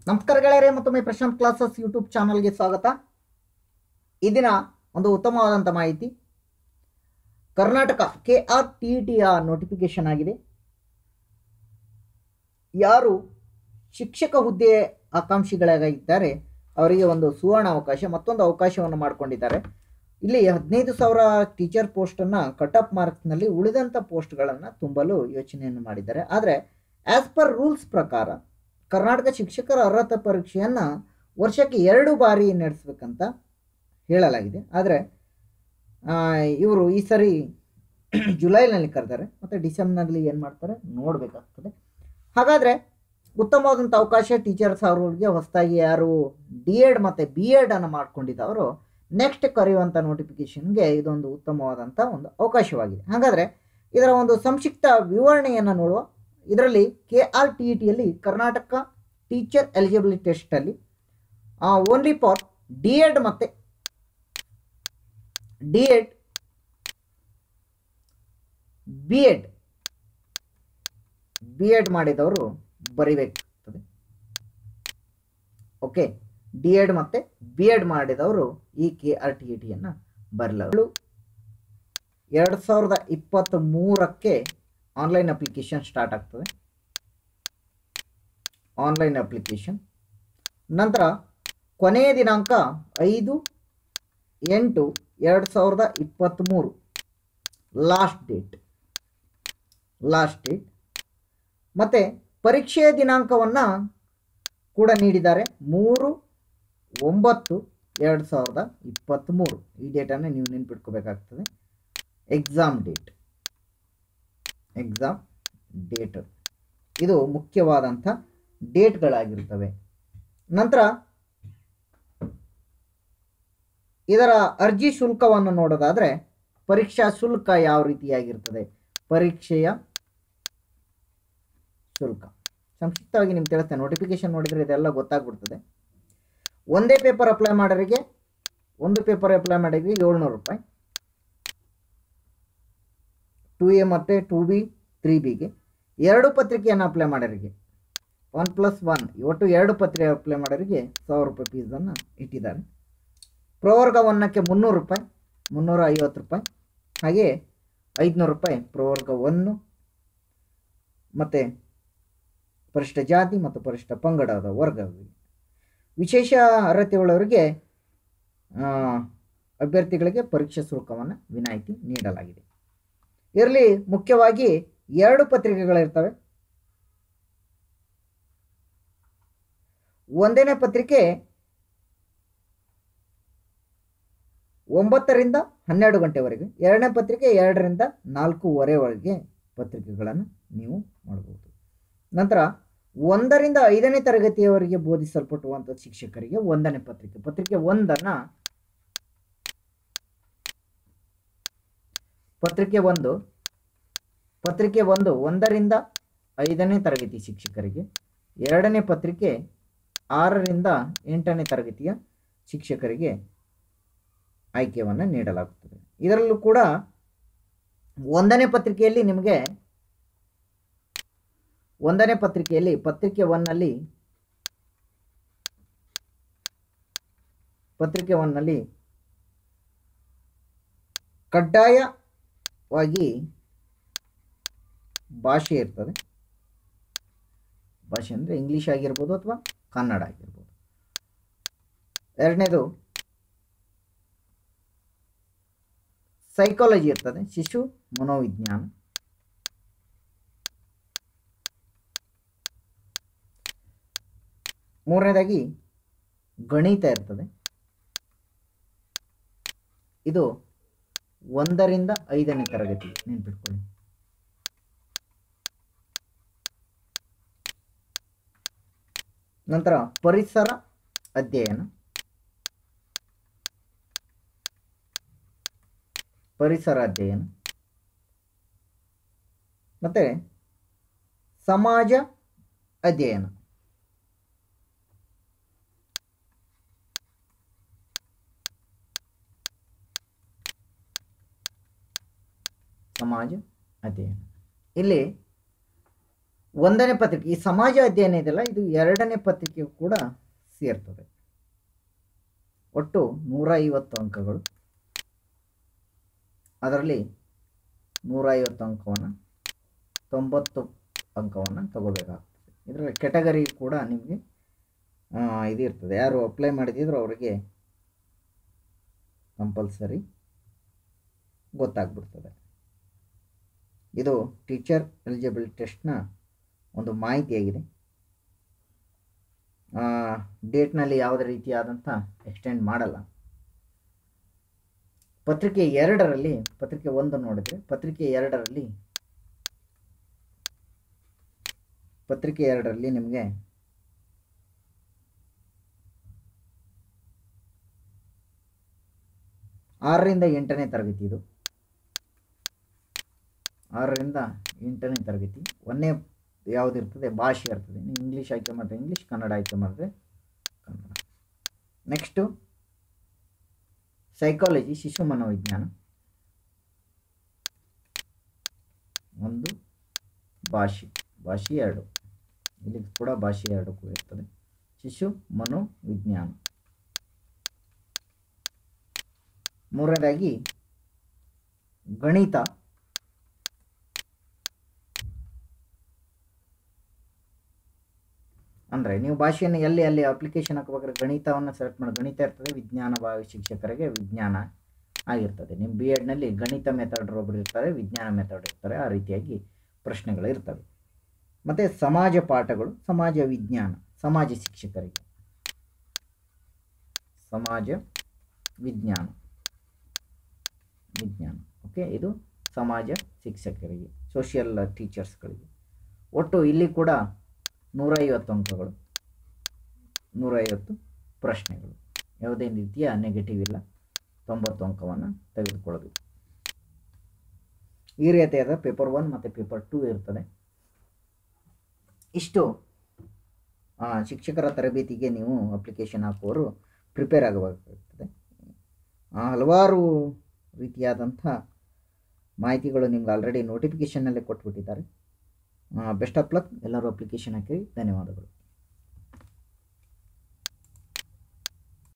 ನಮಸ್ಕಾರ ಗೆಳೆಯರೇ ಮತ್ತೊಮ್ಮೆ ಪ್ರಶಾಂತ್ ಕ್ಲಾಸಸ್ ಯೂಟ್ಯೂಬ್ ಚಾನಲ್ಗೆ ಸ್ವಾಗತ ಈ ದಿನ ಒಂದು ಉತ್ತಮವಾದಂಥ ಮಾಹಿತಿ ಕರ್ನಾಟಕ ಕೆ ಆರ್ ಟಿ ಟಿಯ ನೋಟಿಫಿಕೇಶನ್ ಆಗಿದೆ ಯಾರು ಶಿಕ್ಷಕ ಹುದ್ದೆ ಆಕಾಂಕ್ಷಿಗಳಾಗಿದ್ದಾರೆ ಅವರಿಗೆ ಒಂದು ಸುವರ್ಣ ಅವಕಾಶ ಮತ್ತೊಂದು ಅವಕಾಶವನ್ನು ಮಾಡಿಕೊಂಡಿದ್ದಾರೆ ಇಲ್ಲಿ ಹದಿನೈದು ಸಾವಿರ ಟೀಚರ್ ಪೋಸ್ಟನ್ನು ಕಟ್ ಆಫ್ ಮಾರ್ಕ್ಸ್ನಲ್ಲಿ ಉಳಿದಂಥ ಪೋಸ್ಟ್ಗಳನ್ನು ತುಂಬಲು ಯೋಚನೆಯನ್ನು ಮಾಡಿದ್ದಾರೆ ಆದರೆ ಆ್ಯಸ್ ಪರ್ ರೂಲ್ಸ್ ಪ್ರಕಾರ ಕರ್ನಾಟಕ ಶಿಕ್ಷಕರ ಅರ್ಹತಾ ಪರೀಕ್ಷೆಯನ್ನು ವರ್ಷಕ್ಕೆ ಎರಡು ಬಾರಿ ನಡೆಸಬೇಕಂತ ಹೇಳಲಾಗಿದೆ ಆದರೆ ಇವರು ಈ ಸರಿ ಜುಲೈನಲ್ಲಿ ಕರೆದಾರೆ ಮತ್ತು ಡಿಸೆಂಬರ್ನಲ್ಲಿ ಏನು ಮಾಡ್ತಾರೆ ನೋಡಬೇಕಾಗ್ತದೆ ಹಾಗಾದರೆ ಉತ್ತಮವಾದಂಥ ಅವಕಾಶ ಟೀಚರ್ಸ್ ಅವ್ರಿಗೆ ಹೊಸದಾಗಿ ಯಾರು ಡಿ ಎಡ್ ಮತ್ತು ಬಿ ಎಡನ್ನು ಮಾಡ್ಕೊಂಡಿದ್ದವರು ನೆಕ್ಸ್ಟ್ ಕರೆಯುವಂಥ ನೋಟಿಫಿಕೇಷನ್ಗೆ ಇದೊಂದು ಉತ್ತಮವಾದಂಥ ಒಂದು ಅವಕಾಶವಾಗಿದೆ ಹಾಗಾದರೆ ಇದರ ಒಂದು ಸಂಕ್ಷಿಪ್ತ ವಿವರಣೆಯನ್ನು ನೋಡುವ ಇದರಲ್ಲಿ ಕೆ ಆರ್ ಟಿ ಇ ಟಿಯಲ್ಲಿ ಕರ್ನಾಟಕ ಟೀಚರ್ ಎಲಿಜಿಬಿಲಿಟಿ ಟೆಸ್ಟಲ್ಲಿ ಓನ್ಲಿ ಫಾರ್ ಡಿ ಎಡ್ ಮತ್ತು D Ed B Ed B Ed ಮಾಡಿದವರು ಬರಿಬೇಕಾಗ್ತದೆ ಓಕೆ ಡಿ ಎಡ್ ಮತ್ತು ಬಿ ಎಡ್ ಮಾಡಿದವರು ಈ ಕೆ ಆರ್ ಟಿ ಇ ಟಿಯನ್ನು ಬರಲಗಳು ಎರಡು ಸಾವಿರದ ಇಪ್ಪತ್ತ್ ಮೂರಕ್ಕೆ ಆನ್ಲೈನ್ ಅಪ್ಲಿಕೇಶನ್ ಸ್ಟಾರ್ಟ್ ಆಗ್ತದೆ ಆನ್ಲೈನ್ ಅಪ್ಲಿಕೇಶನ್ ನಂತರ ಕೊನೆಯ ದಿನಾಂಕ ಐದು ಎಂಟು ಎರಡು ಸಾವಿರದ ಇಪ್ಪತ್ತ್ಮೂರು ಲಾಸ್ಟ್ ಡೇಟ್ ಲಾಸ್ಟ್ ಡೇಟ್ ಮತ್ತು ಪರೀಕ್ಷೆಯ ದಿನಾಂಕವನ್ನು ಕೂಡ ನೀಡಿದ್ದಾರೆ ಮೂರು ಒಂಬತ್ತು ಎರಡು ಸಾವಿರದ ಇಪ್ಪತ್ತ್ಮೂರು ಈ ಡೇಟನ್ನು ನೀವು ನೆನ್ಪಿಟ್ಕೋಬೇಕಾಗ್ತದೆ ಎಕ್ಸಾಮ್ ಡೇಟ್ ಎಕ್ಸಾಮ್ ಡೇಟ್ ಇದು ಮುಖ್ಯವಾದಂಥ ಡೇಟ್ಗಳಾಗಿರ್ತವೆ ನಂತರ ಇದರ ಅರ್ಜಿ ಶುಲ್ಕವನ್ನು ನೋಡೋದಾದರೆ ಪರೀಕ್ಷಾ ಶುಲ್ಕ ಯಾವ ರೀತಿಯಾಗಿರ್ತದೆ ಪರೀಕ್ಷೆಯ ಶುಲ್ಕ ಸಂಕ್ಷಿಪ್ತವಾಗಿ ನಿಮ್ಗೆ ತಿಳಿಸ್ತೇನೆ ನೋಟಿಫಿಕೇಶನ್ ನೋಡಿದರೆ ಇದೆಲ್ಲ ಗೊತ್ತಾಗ್ಬಿಡ್ತದೆ ಒಂದೇ ಪೇಪರ್ ಅಪ್ಲೈ ಮಾಡೋರಿಗೆ ಒಂದು ಪೇಪರ್ ಅಪ್ಲೈ ಮಾಡೋರಿಗೆ ಏಳ್ನೂರು ರೂಪಾಯಿ ಟು ಎ ಮತ್ತು ಟು ಬಿ ತ್ರೀ ಬಿಗೆ ಎರಡು ಪತ್ರಿಕೆಯನ್ನು ಅಪ್ಲೈ ಮಾಡೋರಿಗೆ ಒನ್ ಪ್ಲಸ್ ಒನ್ ಒಟ್ಟು ಎರಡು ಪತ್ರಿಕೆ ಅಪ್ಲೈ ಮಾಡೋರಿಗೆ ಸಾವಿರ ರೂಪಾಯಿ ಫೀಸನ್ನು ಇಟ್ಟಿದ್ದಾರೆ ಪ್ರವರ್ಗ ಒನ್ನಕ್ಕೆ ಮುನ್ನೂರು ರೂಪಾಯಿ ಮುನ್ನೂರ ಐವತ್ತು ರೂಪಾಯಿ ಹಾಗೆ ಐದುನೂರು ರೂಪಾಯಿ ಪ್ರವರ್ಗ ಒನ್ನು ಮತ್ತು ಪರಿಷ್ಠ ಜಾತಿ ಮತ್ತು ಪರಿಷ್ಠ ಪಂಗಡದ ವರ್ಗಗಳಿಗೆ ವಿಶೇಷ ಅರ್ಹತೆ ಉಳ್ಳವರಿಗೆ ಅಭ್ಯರ್ಥಿಗಳಿಗೆ ಪರೀಕ್ಷಾ ಶುಲ್ಕವನ್ನು ವಿನಾಯಿತಿ ನೀಡಲಾಗಿದೆ ಇದರಲ್ಲಿ ಮುಖ್ಯವಾಗಿ ಎರಡು ಪತ್ರಿಕೆಗಳಿರ್ತವೆ ಒಂದನೇ ಪತ್ರಿಕೆ ಒಂಬತ್ತರಿಂದ ಹನ್ನೆರಡು ಗಂಟೆವರೆಗೆ ಎರಡನೇ ಪತ್ರಿಕೆ ಎರಡರಿಂದ ನಾಲ್ಕೂವರೆವರೆಗೆ ಪತ್ರಿಕೆಗಳನ್ನು ನೀವು ಮಾಡಬಹುದು ನಂತರ ಒಂದರಿಂದ ಐದನೇ ತರಗತಿಯವರೆಗೆ ಬೋಧಿಸಲ್ಪಟ್ಟುವಂಥ ಶಿಕ್ಷಕರಿಗೆ ಒಂದನೇ ಪತ್ರಿಕೆ ಪತ್ರಿಕೆ ಒಂದನ್ನು ಪತ್ರಿಕೆ ಒಂದು ಪತ್ರಿಕೆ ಒಂದು ಒಂದರಿಂದ ಐದನೇ ತರಗತಿ ಶಿಕ್ಷಕರಿಗೆ ಎರಡನೇ ಪತ್ರಿಕೆ ಆರರಿಂದ ಎಂಟನೇ ತರಗತಿಯ ಶಿಕ್ಷಕರಿಗೆ ಆಯ್ಕೆಯನ್ನು ನೀಡಲಾಗುತ್ತದೆ ಇದರಲ್ಲೂ ಕೂಡ ಒಂದನೇ ಪತ್ರಿಕೆಯಲ್ಲಿ ನಿಮಗೆ ಒಂದನೇ ಪತ್ರಿಕೆಯಲ್ಲಿ ಪತ್ರಿಕೆ ಒನ್ನಲ್ಲಿ ಪತ್ರಿಕೆ ಒನ್ನಲ್ಲಿ ಕಡ್ಡಾಯವಾಗಿ ಭಾಷೆ ಇರ್ತದೆ ಭಾಷೆ ಅಂದರೆ ಇಂಗ್ಲೀಷ್ ಆಗಿರ್ಬೋದು ಅಥವಾ ಕನ್ನಡ ಆಗಿರ್ಬೋದು ಎರಡನೇದು ಸೈಕಾಲಜಿ ಇರ್ತದೆ ಶಿಶು ಮನೋವಿಜ್ಞಾನ ಮೂರನೇದಾಗಿ ಗಣಿತ ಇರ್ತದೆ ಇದು ಒಂದರಿಂದ ಐದನೇ ತರಗತಿ ನೆನ್ಪಿಟ್ಕೊಳ್ಳಿ ನಂತರ ಪರಿಸರ ಅಧ್ಯಯನ ಪರಿಸರ ಅಧ್ಯಯನ ಮತ್ತು ಸಮಾಜ ಅಧ್ಯಯನ ಸಮಾಜ ಅಧ್ಯಯನ ಇಲ್ಲಿ ಒಂದನೇ ಪತ್ರಿಕೆ ಈ ಸಮಾಜ ಅಧ್ಯಯನ ಇದೆಯಲ್ಲ ಇದು ಎರಡನೇ ಪತ್ರಿಕೆ ಕೂಡ ಸೇರ್ತದೆ ಒಟ್ಟು ನೂರ ಐವತ್ತು ಅಂಕಗಳು ಅದರಲ್ಲಿ ನೂರ ಐವತ್ತು ಅಂಕವನ್ನು ತೊಂಬತ್ತು ಅಂಕವನ್ನು ತಗೋಬೇಕಾಗ್ತದೆ ಇದರಲ್ಲಿ ಕೆಟಗರಿ ಕೂಡ ನಿಮಗೆ ಇದು ಇರ್ತದೆ ಯಾರು ಅಪ್ಲೈ ಮಾಡಿದಿದ್ರು ಅವರಿಗೆ ಕಂಪಲ್ಸರಿ ಗೊತ್ತಾಗ್ಬಿಡ್ತದೆ ಇದು ಟೀಚರ್ ಎಲಿಜಿಬಲ್ ಟೆಸ್ಟ್ನ ಒಂದು ಮಾಹಿತಿಯಾಗಿದೆ ಡೇಟ್ನಲ್ಲಿ ಯಾವುದೇ ರೀತಿಯಾದಂಥ ಎಕ್ಸ್ಟೆಂಡ್ ಮಾಡಲ್ಲ ಪತ್ರಿಕೆ ಎರಡರಲ್ಲಿ ಪತ್ರಿಕೆ ಒಂದು ನೋಡಿದರೆ ಪತ್ರಿಕೆ ಎರಡರಲ್ಲಿ ಪತ್ರಿಕೆ ಎರಡರಲ್ಲಿ ನಿಮಗೆ ಆರರಿಂದ ಎಂಟನೇ ತರಗತಿ ಇದು ಆರರಿಂದ ಎಂಟನೇ ತರಗತಿ ಒಂದನೇ ಯಾವುದಿರ್ತದೆ ಭಾಷೆ ಇರ್ತದೆ ನೀವು ಇಂಗ್ಲೀಷ್ ಆಯ್ಕೆ ಮಾಡಿದ್ರೆ ಇಂಗ್ಲೀಷ್ ಕನ್ನಡ ಆಯ್ಕೆ ಮಾಡಿದ್ರೆ ಕನ್ನಡ ನೆಕ್ಸ್ಟು ಸೈಕಾಲಜಿ ಶಿಶು ಮನೋವಿಜ್ಞಾನ ಒಂದು ಭಾಷೆ ಭಾಷೆ ಎರಡು ಇಲ್ಲಿ ಕೂಡ ಭಾಷೆ ಎರಡು ಕೂಡ ಇರ್ತದೆ ಶಿಶು ಮನೋವಿಜ್ಞಾನ ಮೂರನೇದಾಗಿ ಗಣಿತ ಅಂದರೆ ನೀವು ಭಾಷೆಯನ್ನು ಎಲ್ಲಿ ಅಲ್ಲಿ ಅಪ್ಲಿಕೇಶನ್ ಹಾಕಬೇಕಾದ್ರೆ ಗಣಿತವನ್ನು ಸೆಲೆಕ್ಟ್ ಮಾಡಿ ಗಣಿತ ಇರ್ತದೆ ವಿಜ್ಞಾನ ಭಾವಿ ಶಿಕ್ಷಕರಿಗೆ ವಿಜ್ಞಾನ ಆಗಿರ್ತದೆ ನಿಮ್ಮ ಬಿ ಎಡ್ನಲ್ಲಿ ಗಣಿತ ಮೆಥಡ್ ಒಬ್ಬರು ಇರ್ತಾರೆ ವಿಜ್ಞಾನ ಮೆಥಡ್ ಇರ್ತಾರೆ ಆ ರೀತಿಯಾಗಿ ಪ್ರಶ್ನೆಗಳು ಇರ್ತವೆ ಮತ್ತು ಸಮಾಜ ಪಾಠಗಳು ಸಮಾಜ ವಿಜ್ಞಾನ ಸಮಾಜ ಶಿಕ್ಷಕರಿಗೆ ಸಮಾಜ ವಿಜ್ಞಾನ ವಿಜ್ಞಾನ ಓಕೆ ಇದು ಸಮಾಜ ಶಿಕ್ಷಕರಿಗೆ ಸೋಷಿಯಲ್ ಟೀಚರ್ಸ್ಗಳಿಗೆ ಒಟ್ಟು ಇಲ್ಲಿ ಕೂಡ ನೂರೈವತ್ತು ಅಂಕಗಳು ನೂರೈವತ್ತು ಪ್ರಶ್ನೆಗಳು ಯಾವುದೇ ರೀತಿಯ ನೆಗೆಟಿವ್ ಇಲ್ಲ ತೊಂಬತ್ತು ಅಂಕವನ್ನು ತೆಗೆದುಕೊಳ್ಳಬೇಕು ಈ ರೀತಿಯಾದ ಪೇಪರ್ ಒನ್ ಮತ್ತು ಪೇಪರ್ ಟೂ ಇರ್ತದೆ ಇಷ್ಟು ಆ, ಶಿಕ್ಷಕರ ತರಬೇತಿಗೆ ನೀವು ಅಪ್ಲಿಕೇಶನ್ ಹಾಕುವವರು ಪ್ರಿಪೇರ್ ಆಗಬೇಕಾಗ್ತದೆ ಆ, ಹಲವಾರು ರೀತಿಯಾದಂಥ ಮಾಹಿತಿಗಳು ನಿಮ್ಗೆ ಆಲ್ರೆಡಿ ನೋಟಿಫಿಕೇಷನ್ನಲ್ಲೇ ಕೊಟ್ಬಿಟ್ಟಿದ್ದಾರೆ ಬೆಸ್ಟ್ ಆಫ್ ಲಕ್ ಎಲ್ಲರೂ ಅಪ್ಲಿಕೇಶನ್ ಹಾಕಿರಿ ಧನ್ಯವಾದಗಳು